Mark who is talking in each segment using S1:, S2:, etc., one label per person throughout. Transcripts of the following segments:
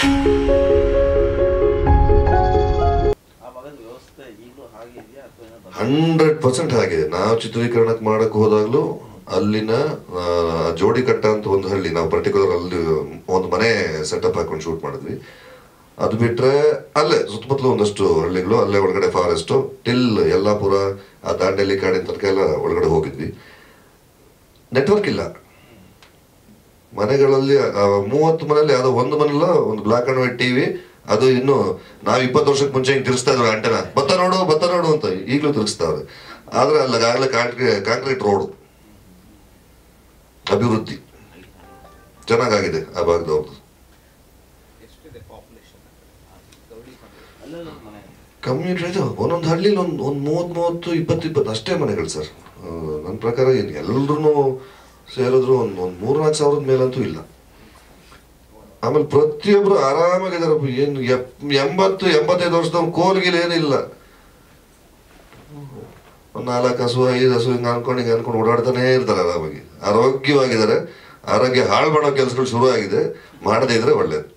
S1: ಆ ಭಾಗದ ವ್ಯವಸ್ಥೆ ಈಗಲೂ ಹಾಗೆ ಇದೆಯಾ ಅಥವಾ ಏನೋ ಬದಲಾವಣೆ?
S2: ಹಂಡ್ರೆಡ್ ಪರ್ಸೆಂಟ್ ಆಗಿದೆ ನಾವು ಚಿತ್ರೀಕರಣಕ್ಕೆ ಮಾಡಕ್ ಹೋದಾಗ್ಲೂ ಅಲ್ಲಿನ ಆ, ಜೋಡಿ ಕಟ್ಟ ಅಂತ ಒಂದು ಹಳ್ಳಿ ನಾವು ಪರ್ಟಿಕ್ಯುಲರ್ ಅಲ್ಲಿ ಒಂದು ಮನೆ ಸೆಟಪ್ ಹಾಕೊಂಡು ಶೂಟ್ ಮಾಡಿದ್ವಿ ಅದು ಬಿಟ್ರೆ ಅಲ್ಲೇ ಸುತ್ತಮುತ್ತಲು ಒಂದಷ್ಟು ಹಳ್ಳಿಗಳು ಅಲ್ಲೇ ಒಳಗಡೆ ಫಾರೆಸ್ಟ್ ಟಿಲ್ ಯಲ್ಲಾಪುರ ಆ ದಾಂಡೇಲಿ ಕಾಡಿನ ತನಕ ಎಲ್ಲ ಒಳಗಡೆ ಹೋಗಿದ್ವಿ ನೆಟ್ವರ್ಕ್ ಇಲ್ಲ ಮನೆಗಳಲ್ಲಿ ಮೂವತ್ತು ಮನೆಯಲ್ಲಿ ಯಾವುದೋ ಒಂದು ಮನೆಲ್ಲ ಒಂದು ಬ್ಲಾಕ್ ಅಂಡ್ ವೈಟ್ ಟಿವಿ ಅದು ಇನ್ನು ನಾವು ಇಪ್ಪತ್ತು ವರ್ಷಕ್ಕೆ ಮುಂಚೆ ಹಿಂಗೆ ತಿರ್ಸ್ತಾ ಇದ್ರು ಆಂಟೆನ ಬತ್ತ ನೋಡು ಬತ್ತ ನೋಡು ಅಂತ ಈಗಲೂ ತಿರ್ಗಿಸ್ತಾವ್ರೆ ಆದ್ರೆ ಅಲ್ಲಾಗಲೇ ಕಾಂಕ್ರೀಟ್ ರೋಡ್ ಅಭಿವೃದ್ಧಿ ಚೆನ್ನಾಗಾಗಿದೆ ಆ ಭಾಗದವ್ರದ್ದು
S3: ಎಷ್ಟಿದೆ ಪಾಪ್ಯುಲೇಷನ್ ಗೌಡಿ
S1: ಅಲ್ಲೆಲ್ಲ ಮನೆ
S2: ಕಮ್ಯುನಿಟಿ ಇದು ಒಂದೊಂದು ಹಳ್ಳಿಲಿ ಒಂದು ಒಂದು ಮೂವತ್ತು ಮೂವತ್ತು ಇಪ್ಪತ್ತು ಇಪ್ಪತ್ತು ಅಷ್ಟೇ ಮನೆಗಳು ಸರ್ ನನ್ನ ಪ್ರಕಾರ ಏನು ಎಲ್ಲರೂ ಸೇರಿದ್ರು ಒಂದು ಒಂದು ಮೂರ್ನಾಲ್ಕು ಸಾವಿರದ ಮೇಲಂತೂ ಇಲ್ಲ ಆಮೇಲೆ ಪ್ರತಿಯೊಬ್ರು ಆರಾಮಾಗಿದ್ದಾರೆ ಏನು ಎಪ್- ಎಂಬತ್ತು ಎಂಬತ್ತೈದು ವರ್ಷದವ್ರು ಕೋಲ್ಗಿಲ್ ಏನಿಲ್ಲ ಒಂದು ನಾಲ್ಕು ಹಸು ಐದು ಹಸು ಹಿಂಗೆ ಅನ್ಕೊಂಡು ಹಿಂಗೆ ಅನ್ಕೊಂಡು ಓಡಾಡ್ತಾನೆ ಇರ್ತಾರೆ ಆರಾಮಾಗಿ ಆರೋಗ್ಯವಾಗಿದ್ದಾರೆ ಆರೋಗ್ಯ ಹಾಳು ಮಾಡೋ ಕೆಲಸಗಳು ಶುರು ಆಗಿದೆ ಮಾಡದೇ ಇದ್ರೆ ಒಳ್ಳೇದು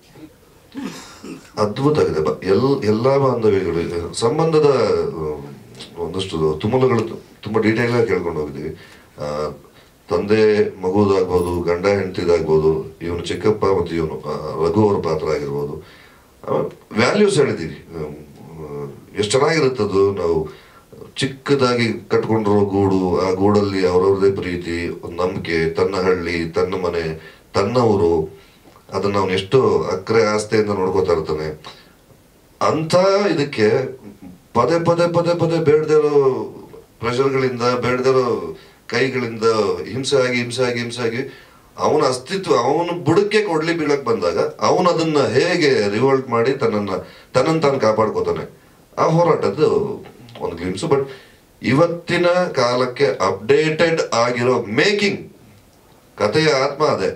S2: ಅದ್ಭುತ ಆಗಿದೆ ಬ- ಎಲ್ ಎಲ್ಲಾ ಬಾಂಧವ್ಯಗಳು ಇದೆ. ಸಂಬಂಧದ ಆ, ಒಂದಷ್ಟು ತುಮಲಗಳು ತು- ತುಂಬಾ ಡೀಟೇಲ್ ಆಗಿ ಕೇಳ್ಕೊಂಡು ಹೋಗಿದ್ದೀವಿ ಆ, ತಂದೆ ಮಗುದಾಗ್ಬೋದು ಗಂಡ ಹೆಂಡತಿದಾಗ್ಬೋದು ಇವನು ಚಿಕ್ಕಪ್ಪ ಮತ್ತು ಇವನು ಆ, ರಘು ಅವ್ರ ಪಾತ್ರ ಆಗಿರ್ಬೋದು ವ್ಯಾಲ್ಯೂಸ್ ಹೇಳಿದ್ದೀವಿ ಎಷ್ಟು ಚೆನ್ನಾಗಿರುತ್ತದು ನಾವು ಚಿಕ್ಕದಾಗಿ ಕಟ್ಕೊಂಡಿರೋ ಗೂಡು ಆ ಗೂಡಲ್ಲಿ ಅವ್ರವ್ರದೇ ಪ್ರೀತಿ ಒಂದು ನಂಬಿಕೆ ತನ್ನ ಹಳ್ಳಿ ತನ್ನ ಮನೆ ತನ್ನ ಊರು ಅದನ್ನ ಅವನು ಎಷ್ಟು ಅಕ್ರೆ ಆಸ್ತೆಯಿಂದ ನೋಡ್ಕೋತಾ ಇರ್ತಾನೆ ಅಂತ ಇದಕ್ಕೆ ಪದೇ ಪದೇ ಪದೇ ಪದೇ ಬೇಡದಿರೋ ಪ್ರೆಷರ್ಗಳಿಂದ ಬೇಡದಿರೋ ಕೈಗಳಿಂದ ಹಿಂಸೆ ಆಗಿ ಹಿಂಸೆ ಆಗಿ ಹಿಂಸೆ ಆಗಿ ಅವನ ಅಸ್ತಿತ್ವ ಅವನು ಬುಡಕ್ಕೆ ಕೊಡ್ಲಿ ಬೀಳಕ್ ಬಂದಾಗ ಅವನು ಅದನ್ನ ಹೇಗೆ ರಿವೋಲ್ಟ್ ಮಾಡಿ ತನ್ನನ್ನ ತನ್ನನ್ನು ತಾನು ಕಾಪಾಡ್ಕೋತಾನೆ ಆ ಹೋರಾಟದ್ದು ಒಂದು ಗ್ಲಿಮ್ಸು ಬಟ್ ಇವತ್ತಿನ ಕಾಲಕ್ಕೆ ಅಪ್ಡೇಟೆಡ್ ಆಗಿರೋ ಮೇಕಿಂಗ್ ಕಥೆಯ ಆತ್ಮ ಅದೇ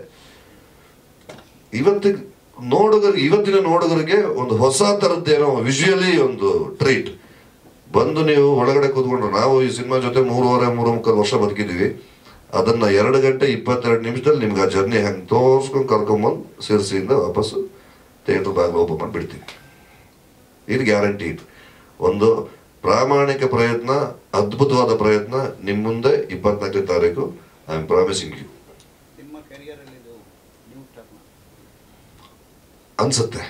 S2: ಇವತ್ತಿಗೆ ನೋಡುಗರಿಗೆ ಇವತ್ತಿನ ನೋಡುಗರಿಗೆ ಒಂದು ಹೊಸ ತರದ್ದೇನೋ ವಿಜುವಲಿ ಒಂದು ಟ್ರೀಟ್ ಬಂದು ನೀವು ಒಳಗಡೆ ಕೂತ್ಕೊಂಡ್ರು ನಾವು ಈ ಸಿನಿಮಾ ಜೊತೆ ಮೂರುವರೆ ಮೂರು ಮುಕ್ಕಾಲು ವರ್ಷ ಬದುಕಿದೀವಿ ಅದನ್ನ ಎರಡು ಗಂಟೆ ಇಪ್ಪತ್ತೆರಡು ನಿಮಿಷದಲ್ಲಿ ನಿಮ್ಗೆ ಆ ಜರ್ನಿ ಹೆಂಗೆ ತೋರ್ಸ್ಕೊಂಡು ಕರ್ಕೊಂಬಂದು ಸಿರ್ಸಿಯಿಂದ ವಾಪಸ್ಸು ಥಿಯೇಟರ್ ಬಾಗಿಲು ಓಪನ್ ಮಾಡಿ ಬಿಡ್ತೀವಿ ಇದು ಗ್ಯಾರಂಟಿ ಇದು ಒಂದು ಪ್ರಾಮಾಣಿಕ ಪ್ರಯತ್ನ ಅದ್ಭುತವಾದ ಪ್ರಯತ್ನ ನಿಮ್ಮ ಮುಂದೆ ಇಪ್ಪತ್ನಾಲ್ಕನೇ ತಾರೀಕು ಐ ಆಮ್ ಪ್ರಾಮಿಸಿಂಗ್ ಯು
S3: ನಿಮ್ಮ ಕೆರಿಯರಲ್ಲಿ ಇದು ನ್ಯೂ ಟರ್ನ್
S2: ಅನ್ಸುತ್ತೆ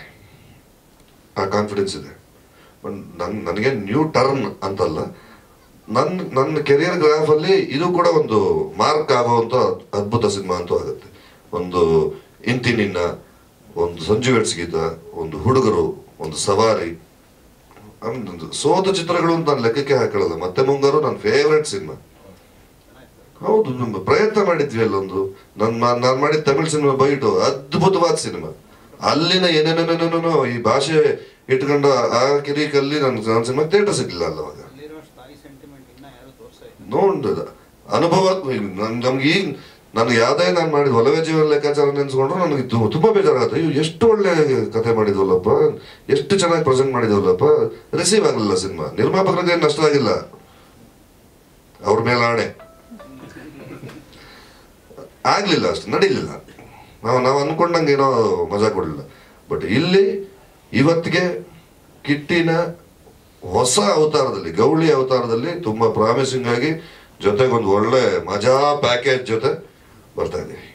S2: ಆ ಕಾನ್ಫಿಡೆನ್ಸ್ ಇದೆ ಬಟ್ ನನ್ ನನಗೆ ನ್ಯೂ ಟರ್ನ್ ಅಂತಲ್ಲ ನನ್ನ ನನ್ನ ಕೆರಿಯರ್ ಗ್ರಾಫ್ ಅಲ್ಲಿ ಇದು ಕೂಡ ಒಂದು ಮಾರ್ಕ್ ಆಗುವಂತ ಅದ್ಭುತ ಸಿನಿಮಾ ಅಂತೂ ಆಗುತ್ತೆ ಒಂದು ಇಂತಿ ನಿನ್ನ ಒಂದು ಸಂಜು ಗೀತ ಒಂದು ಹುಡುಗರು ಒಂದು ಸವಾರಿ ಒಂದು ಸೋತ ಚಿತ್ರಗಳು ಅಂತ ನಾನು ಲೆಕ್ಕಕ್ಕೆ ಹಾಕೊಳ್ಳಲ್ಲ ಮತ್ತೆ ಮುಂಗಾರು ನನ್ನ ಫೇವ್ರೆಟ್ ಸಿನಿಮಾ ಹೌದು ನಮ್ಮ ಪ್ರಯತ್ನ ಮಾಡಿದ್ವಿ ಅಲ್ಲೊಂದು ನನ್ ನಾನು ಮಾಡಿದ ತಮಿಳ್ ಸಿನಿಮಾ ಬೈಟು ಅದ್ಭುತವಾದ ಸಿನಿಮಾ ಅಲ್ಲಿನ ಏನೇನೇನೇನೇನೋ ಈ ಭಾಷೆ ಇಟ್ಕೊಂಡು ಆ ಕಿರಿಕಲ್ಲಿ ನನ್ನ ನನ್ನ ಸಿನಿಮಾ ಥಿಯೇಟರ್ ಸಿಗ್ಲಿಲ್ಲ ಅಲ್ಲ ಅವಾಗ
S3: ಅಲ್ಲಿರೋ ತಾಯಿ ಸೆಂಟಿಮೆಂಟ್ ಇನ್ನ ಯಾರು ತೋರಿಸ್ತಾ ಇಲ್ಲ
S2: ನೋಡಿದ ಅನುಭವ ನನ್- ನಮ್ಗೆ ಈಗ ನನಗೆ ಯಾವ್ದೇ ನಾನು ಮಾಡಿದ ಒಲವೆ ಜೀವನ ಲೆಕ್ಕಾಚಾರ ನೆನ್ಸ್ಕೊಂಡ್ರು ನನಗೆ ತು- ತುಂಬಾ ಬೇಜಾರಾಗುತ್ತೆ ಅಯ್ಯೋ ಎಷ್ಟು ಒಳ್ಳೆ ಕತೆ ಮಾಡಿದ್ವಲ್ಲಪ್ಪ ಎಷ್ಟು ಚೆನ್ನಾಗಿ ಪ್ರೆಸೆಂಟ್ ಮಾಡಿದ್ವಲ್ಲಪ್ಪ ರಿಸೀವ್ ಆಗಲಿಲ್ಲ ಸಿನಿಮಾ ನಿರ್ಮಾಪಕರಿಗೆ ಏನು ನಷ್ಟ ಆಗಿಲ್ಲ ಅವ್ರ ಮೇಲೆ ಆಣೆ ಆಗ್ಲಿಲ್ಲ ಅಷ್ಟು ನಡೀಲಿಲ್ಲ ನಾವು ನಾವು ಅನ್ಕೊಂಡಂಗೆ ಏನೋ ಮಜಾ ಕೊಡಲಿಲ್ಲ ಬಟ್ ಇಲ್ಲಿ ಇವತ್ತಿಗೆ ಕಿಟ್ಟಿನ ಹೊಸ ಅವತಾರದಲ್ಲಿ ಗೌಳಿ ಅವತಾರದಲ್ಲಿ ತುಂಬಾ ಪ್ರಾಮಿಸಿಂಗ್ ಆಗಿ ಜೊತೆಗೆ ಒಂದು ಒಳ್ಳೆ ಮಜಾ ಪ್ಯಾಕೇಜ್ ಜೊತೆ ಬರ್ತಾ ಇದೀವಿ